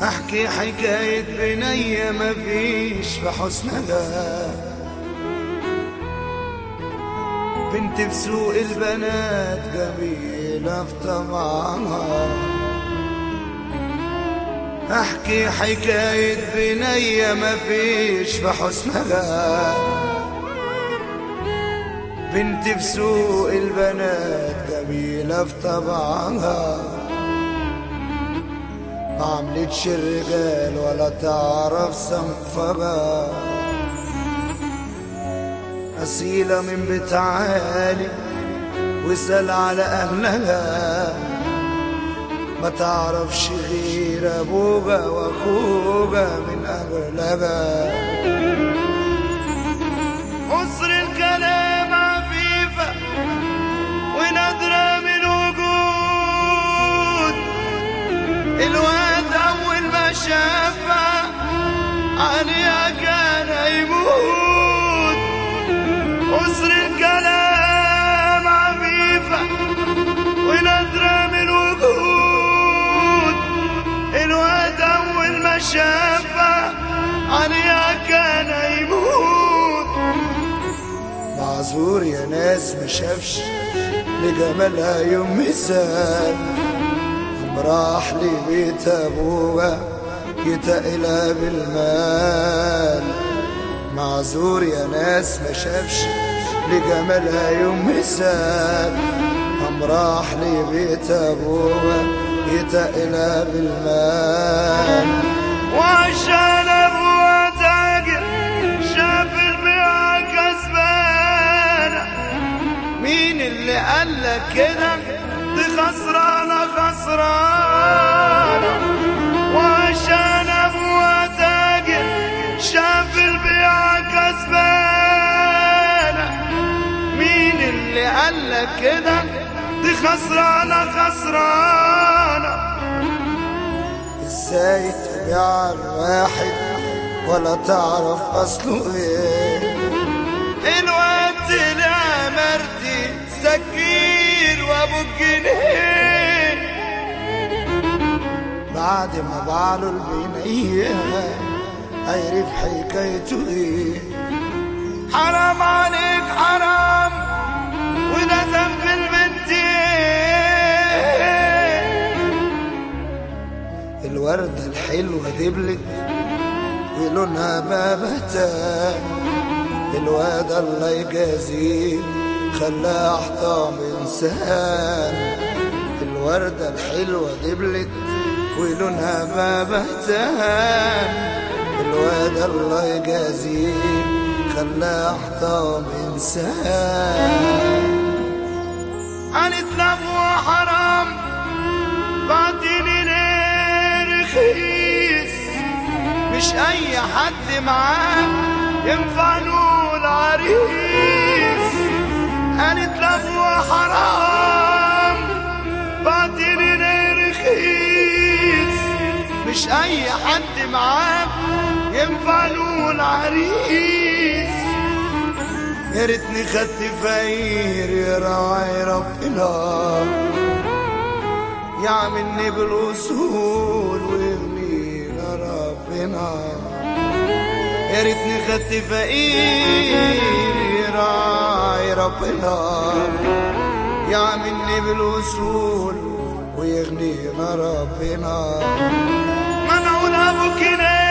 احكي حكاية بنية ما فيش في حسنها بنت بسوق البنات جميلة في طبعها احكي حكاية بنية ما فيش في حسنها بنت بسوق البنات جميلة في طبعها ما عملتش الرجال ولا تعرف صنفها أصيلة من بيت عالي واسأل على أهلها ما تعرفش غير أبوها وأخوها من أهلها قصر الكلام عفيفة ونادرة من وجود الواد أول ما شافها عليها كان يموت قصر الكلام عفيفة ونادرة من وجود الواد أول ما شافها عليها كان يموت معذور يا ناس ما شافش لجمالها يوم مثال قام راح لبيت ابوها يتقلها بالمال معذور يا ناس ما شافش لجمالها يوم مثال قام راح لبيت ابوها يتقلها بالمال وعشان ابوها تاجر شاف البيعة كسبانة مين اللي قالك كده دي خسرانة خسرانة وعشان ابوها تاجر شاف البيعة كسبانة مين اللي قالك كده دي خسرانة خسرانة ازاي تبيع الواحد ولا تعرف اصله ايه الواد طلع مرتي سكين وابو الجنيه بعد ما باعله البنية عرف حكايته ايه حرام عليك حرام وده ذنب البنتين الوردة الحلوة دبلت ولونها بابتان الواد الله يجازيه خلاه احطام انسان الوردة الحلوة دبلت ولونها بابتان الواد الله يجازيه خلاه احطام انسان قالت لابوه حرام بعتني ليه رخيص مش اي حد معاه ينفع نقول عريس قالت لابوه حرام بعتني ليه رخيص مش اي حد معاه ينفع نقول عريس يا ريتني خدت فقير يا راعي ربنا يعملني بالاصول ويغنينا ربنا يا ريتني خدت فقير يا راعي ربنا يعملني بالاصول ويغنينا ربنا منعون ابو كنان